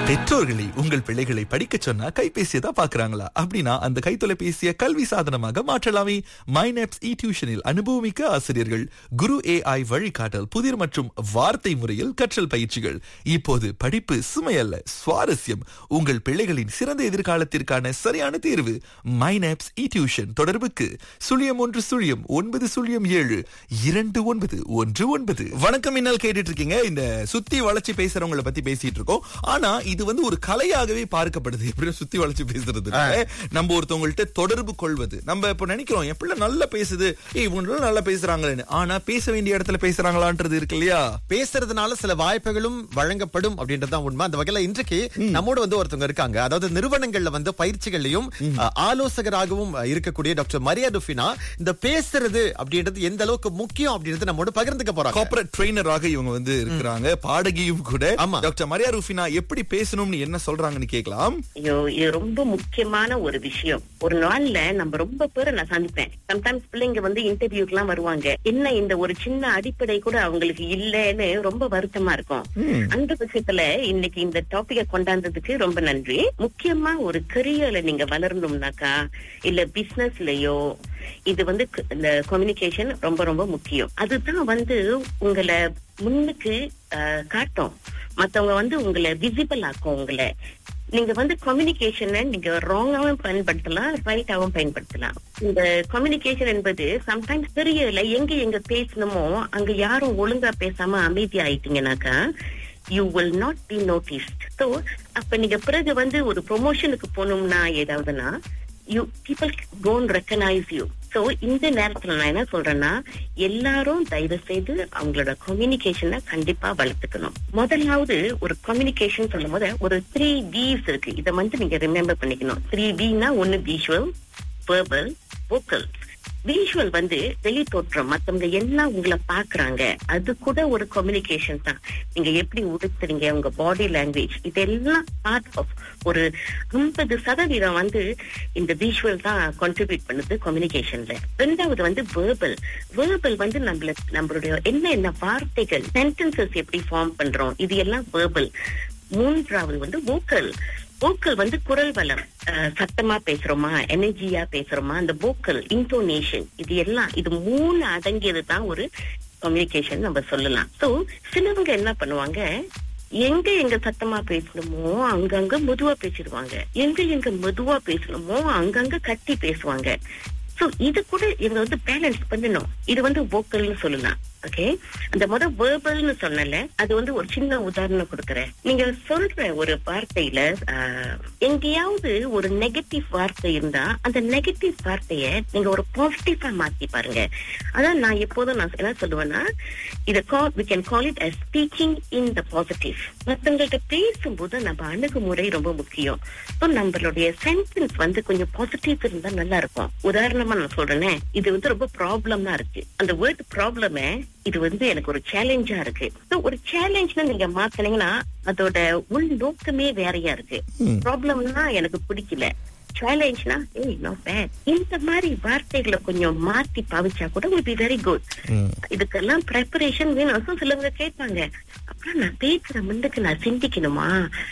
பெற்றோர்களை உங்கள் பிள்ளைகளை படிக்க சொன்னா கைபேசியை தான் பாக்குறாங்களா அப்படின்னா அந்த கைத்தொலைபேசியை கல்வி சாதனமாக மாற்றலாமே மைனப்ஸ் இ டியூஷனில் அனுபவமிக்க ஆசிரியர்கள் குரு ஏஐ வழிகாட்டல் புதிர் மற்றும் வார்த்தை முறையில் கற்றல் பயிற்சிகள் இப்போது படிப்பு சுமையல்ல சுவாரஸ்யம் உங்கள் பிள்ளைகளின் சிறந்த எதிர்காலத்திற்கான சரியான தேர்வு மைனப்ஸ் இ டியூஷன் தொடர்புக்கு சுழியம் ஒன்று சுழியம் ஒன்பது சுழியம் ஏழு இரண்டு ஒன்பது ஒன்று ஒன்பது வணக்கம் என்னால் கேட்டுட்டு இருக்கீங்க இந்த சுத்தி வளைச்சு பேசுறவங்கள பத்தி பேசிட்டு இருக்கோம் ஆனா இது வந்து ஒரு கலையாகவே பார்க்கப்படுது எப்படி சுத்தி வளைச்சு பேசுறது நம்ம ஒருத்தவங்கள்ட்ட தொடர்பு கொள்வது நம்ம இப்ப நினைக்கிறோம் என் பிள்ளை நல்லா பேசுது ஏய் இவங்க நல்லா பேசுறாங்களேன்னு ஆனா பேச வேண்டிய இடத்துல பேசுறாங்களான்றது இருக்கு இல்லையா பேசுறதுனால சில வாய்ப்புகளும் வழங்கப்படும் அப்படின்றதுதான் உண்மை அந்த வகையில இன்றைக்கு நம்மோட வந்து ஒருத்தவங்க இருக்காங்க அதாவது நிறுவனங்கள்ல வந்து பயிற்சிகள்லயும் அஹ், ஆலோசகராகவும் அஹ், இருக்கக்கூடிய டாக்டர் மரியா டுஃபினா இந்த பேசுறது அப்படின்றது எந்த அளவுக்கு முக்கியம் அப்படின்றது நம்மோட பகிர்ந்துக்க போறாங்க கார்ப்பரேட் ட்ரெயினராக இவங்க வந்து இருக்கிறாங்க பாடகியும் கூட ஆமா. டாக்டர் மரியா ரூஃபினா எப்படி பேசணும்னு என்ன சொல்றாங்கன்னு கேட்கலாம் ஐயோ இது ரொம்ப முக்கியமான ஒரு விஷயம் ஒரு நாள்ல நம்ம ரொம்ப பேரை நான் சந்திப்பேன் சம்டைம்ஸ் பிள்ளைங்க வந்து இன்டர்வியூக்கு எல்லாம் வருவாங்க என்ன இந்த ஒரு சின்ன அடிப்படை கூட அவங்களுக்கு இல்லைன்னு ரொம்ப வருத்தமா இருக்கும் அந்த பட்சத்துல இன்னைக்கு இந்த டாபிக்க கொண்டாந்ததுக்கு ரொம்ப நன்றி முக்கியமா ஒரு கரியர்ல நீங்க வளரணும்னாக்கா இல்ல பிசினஸ்லயோ இது வந்து க- இந்த கம்யூனிகேஷன் ரொம்ப ரொம்ப முக்கியம் அதுதான் வந்து உங்களை முன்னுக்கு அஹ், காட்டும் மத்தவங்க வந்து உங்களை விசிபிள் ஆக்கும் உங்களை நீங்க வந்து கம்யூனிகேஷனை நீங்க ராங்காவும் பயன்படுத்தலாம் ரைட்டாவும் பயன்படுத்தலாம் இந்த கம்யூனிகேஷன் என்பது சம்டைம்ஸ் தெரியல எங்க எங்க பேசணுமோ அங்க யாரும் ஒழுங்கா பேசாம அமைதி ஆயிட்டீங்கன்னாக்கா you will not be noticed so அப்ப நீங்க பிறகு வந்து ஒரு ப்ரொமோஷனுக்கு போகணும்னா ஏதாவதுன்னா you people don't recognise you so இந்த நேரத்துல நான் என்ன சொல்றேன்னா எல்லாரும் தயவு செய்து அவங்களோட கம்யூனிகேஷனை கண்டிப்பா வளர்த்துக்கணும் முதலாவது ஒரு கம்யூனிகேஷன் சொல்லும் போது ஒரு த்ரீ விஸ் இருக்கு இதை வந்து நீங்க ரிமெம்பர் பண்ணிக்கணும் த்ரீ வினா ஒன்னு விஷுவல் verbal vocal விஷுவல் வந்து வெளி தோற்றம் மத்தவங்க எல்லாம் உங்களை பாக்குறாங்க அது கூட ஒரு கம்யூனிகேஷன் தான் நீங்க எப்படி உடுத்துறீங்க உங்க பாடி லாங்குவேஜ் இதெல்லாம் பார்ட் ஆஃப் ஒரு ஐம்பது சதவீதம் வந்து இந்த விஷுவல் தான் கான்ட்ரிபியூட் பண்ணுது கம்யூனிகேஷன்ல ரெண்டாவது வந்து வேர்பல் வேர்பல் வந்து நம்மள நம்மளுடைய என்ன என்ன வார்த்தைகள் சென்டென்சஸ் எப்படி ஃபார்ம் பண்றோம் இது எல்லாம் வேர்பல் மூன்றாவது வந்து vocal வோக்கல் வந்து குரல் வளம் அஹ், சத்தமா பேசுறோமா எனர்ஜியா பேசுறோமா அந்த வோக்கல் இன்டோனேஷன் இது எல்லாம் இது மூணு அடங்கியது தான் ஒரு கம்யூனிகேஷன் நம்ம சொல்லலாம் சோ சிலவங்க என்ன பண்ணுவாங்க எங்க எங்க சத்தமா பேசணுமோ அங்கங்க மெதுவா பேசிடுவாங்க எங்க எங்க மெதுவா பேசணுமோ அங்கங்க கட்டி பேசுவாங்க சோ இது கூட இவங்க வந்து பேலன்ஸ் பண்ணணும் இது வந்து வோக்கல்னு சொல்லலாம் ஓகே அந்த முத வேர்பல்னு சொன்னல அது வந்து ஒரு சின்ன உதாரணம் கொடுக்கறேன் நீங்க சொல்ற ஒரு வார்த்தையில ஆஹ், எங்கேயாவது ஒரு நெகட்டிவ் வார்த்தை இருந்தா அந்த நெகட்டிவ் வார்த்தைய நீங்க ஒரு பாசிட்டிவா மாத்தி பாருங்க அதான் நான் எப்போதும் நான் என்ன சொல்லுவேன்னா இத call we can call it as speaking in the positive மத்தவங்கள்ட்ட பேசும்போது நம்ம அணுகுமுறை ரொம்ப முக்கியம் ஸோ நம்மளுடைய சென்டென்ஸ் வந்து கொஞ்சம் பாசிட்டிவ் இருந்தா நல்லா இருக்கும் உதாரணமா நான் சொல்றேனே இது வந்து ரொம்ப ப்ராப்ளமா இருக்கு அந்த வேர்ட் ப்ராப்ளமே இது வந்து எனக்கு ஒரு சேலஞ்சா இருக்கு ஸோ ஒரு சேலஞ்ச்னு நீங்க மாத்தினீங்கன்னா அதோட உள் நோக்கமே வேறையா இருக்கு ப்ராப்ளம்னா எனக்கு பிடிக்கல சேலஞ்ச்னா ஏய் நோ பேட் இந்த மாதிரி வார்த்தைகளை கொஞ்சம் மாத்தி பாவிச்சா கூட will be வெரி குட் இதுக்கெல்லாம் ப்ரிப்பரேஷன் வேணும் So சிலவங்க கேட்பாங்க அப்புறம் நான் பேசுற முன்னுக்கு நான் சிந்திக்கணுமா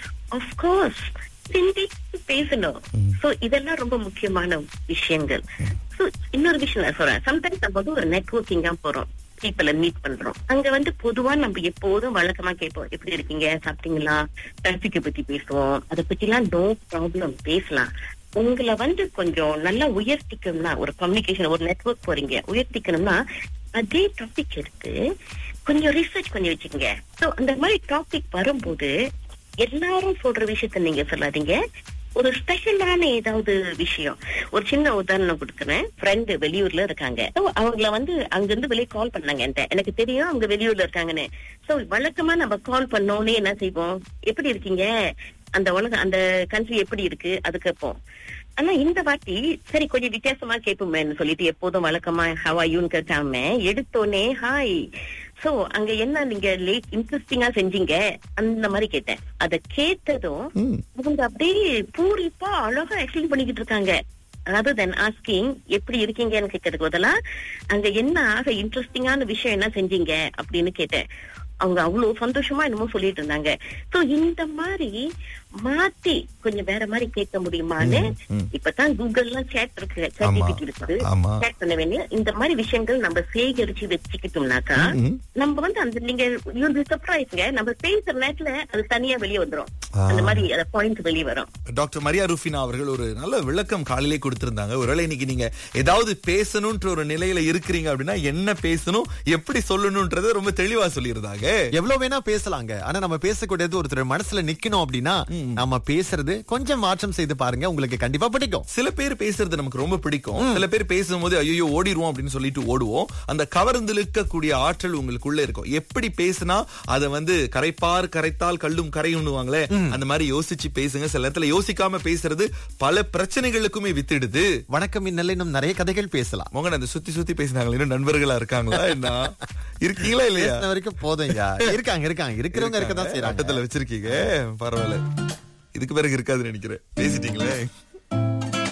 கோர்ஸ் சிந்திச்சு பேசணும் சோ இதெல்லாம் ரொம்ப முக்கியமான விஷயங்கள் சோ இன்னொரு விஷயம் நான் சொல்றேன் சம்டைம்ஸ் நம்ம வந்து ஒரு நெட்வொர்க்கிங்கா போறோம் பீப்பிள மீட் பண்றோம் அங்க வந்து பொதுவா நம்ம எப்போதும் வழக்கமா கேட்போம் எப்படி இருக்கீங்க சாப்பிட்டீங்களா டிராபிக்க பத்தி பேசுவோம் அதை பத்தி எல்லாம் நோ ப்ராப்ளம் பேசலாம் உங்களை வந்து கொஞ்சம் நல்லா உயர்த்திக்கணும்னா ஒரு கம்யூனிகேஷன் ஒரு நெட்வொர்க் போறீங்க உயர்த்திக்கணும்னா அதே டாபிக் எடுத்து கொஞ்சம் ரிசர்ச் பண்ணி வச்சுக்கோங்க சோ அந்த மாதிரி டாபிக் வரும்போது எல்லாரும் சொல்ற விஷயத்த நீங்க சொல்லாதீங்க ஒரு ஸ்பெஷலான ஏதாவது விஷயம் ஒரு சின்ன உதாரணம் கொடுக்குறேன் ஃப்ரெண்டு வெளியூர்ல இருக்காங்க So, அவங்கள வந்து அங்கிருந்து வெளியே கால் பண்ணாங்க என்கிட்ட எனக்கு தெரியும் அவங்க வெளியூர்ல இருக்காங்கன்னு சோ வழக்கமா நம்ம கால் பண்ணோன்னே என்ன செய்வோம் எப்படி இருக்கீங்க அந்த உலகம் அந்த கண்ட்ரி எப்படி இருக்கு அது கேட்போம் ஆனா இந்த வாட்டி சரி கொஞ்சம் வித்தியாசமா கேட்போமேன்னு சொல்லிட்டு எப்போதும் வழக்கமா ஹவா யூன்னு கேட்காம எடுத்தோனே ஹாய் சோ அங்க என்ன நீங்க லேட் இன்ட்ரெஸ்டிங்கா செஞ்சீங்க அந்த மாதிரி கேட்டேன் அத கேட்டதும் அவங்க அப்படியே பூரிப்பா அழகா எக்ஸ்பிளைன் பண்ணிக்கிட்டு இருக்காங்க rather than asking எப்படி இருக்கீங்கன்னு கேட்கறதுக்கு பதிலா அங்க என்ன ஆக இன்ட்ரெஸ்டிங்கான விஷயம் என்ன செஞ்சீங்க அப்படின்னு கேட்டேன் அவங்க அவ்வளவு சந்தோஷமா என்னமோ சொல்லிட்டு இருந்தாங்க சோ இந்த மாதிரி மாத்தி கொஞ்சம் வேற மாதிரி கேட்க முடியுமான்னு இப்பதான் கூகுள் எல்லாம் சேட் இருக்கு chat ஆமா. GPT இருக்குது ஆமா. சேட் பண்ண வேண்டிய இந்த மாதிரி விஷயங்கள் நம்ம சேகரிச்சு வச்சுக்கிட்டோம்னாக்கா நம்ம வந்து அந்த நீங்க சர்ப்ரைஸ்ங்க நம்ம பேசுற நேரத்துல அது தனியா வெளியே வந்துரும் அந்த மாதிரி அந்த பாயிண்ட் வெளியே வரும் டாக்டர் மரியா ரூஃபினா அவர்கள் ஒரு நல்ல விளக்கம் காலையிலே கொடுத்திருந்தாங்க ஒருவேளை இன்னைக்கு நீங்க ஏதாவது பேசணும்ன்ற ஒரு நிலையில இருக்கிறீங்க அப்படின்னா என்ன பேசணும் எப்படி சொல்லணும்ன்றத ரொம்ப தெளிவா சொல்லியிருந்தாங்க எவ்வளவு வேணா பேசலாங்க ஆனா நம்ம பேசக்கூடியது ஒருத்தர் மனசுல நிக்கணும் அப்படின்னா நம்ம பேசுறது கொஞ்சம் மாற்றம் செய்து பாருங்க உங்களுக்கு கண்டிப்பா பிடிக்கும் சில பேர் பேசுறது நமக்கு ரொம்ப பிடிக்கும் சில பேர் பேசும்போது ஐயோ ஓடிடுவோம் அப்படின்னு சொல்லிட்டு ஓடுவோம் அந்த கவர்ந்திழுக்கக்கூடிய ஆற்றல் உங்களுக்குள்ள இருக்கும் எப்படி பேசினா அதை வந்து கரைப்பார் கரைத்தால் கல்லும் கரையுண்ணுவாங்களே அந்த மாதிரி யோசிச்சு பேசுங்க சில நேரத்துல யோசிக்காம பேசுறது பல பிரச்சனைகளுக்குமே வித்திடுது வணக்கம் இந்நிலை இன்னும் நிறைய கதைகள் பேசலாம் மோகன் அந்த சுத்தி சுத்தி பேசினாங்களே இன்னும் நண்பர்களா இருக்காங்களா என்ன இருக்கீங்களா இல்லையா பேசின வரைக்கும் போதும்யா இருக்காங்க இருக்காங்க இருக்கிறவங்க இருக்கதான் செய்யறாங்க ஆட்டத்துல வச்சிருக்கீங்க பரவாயில்ல இதுக்கு பிறகு இருக்காதுன்னு நினைக்கிறேன் பேசிட்டீங்களே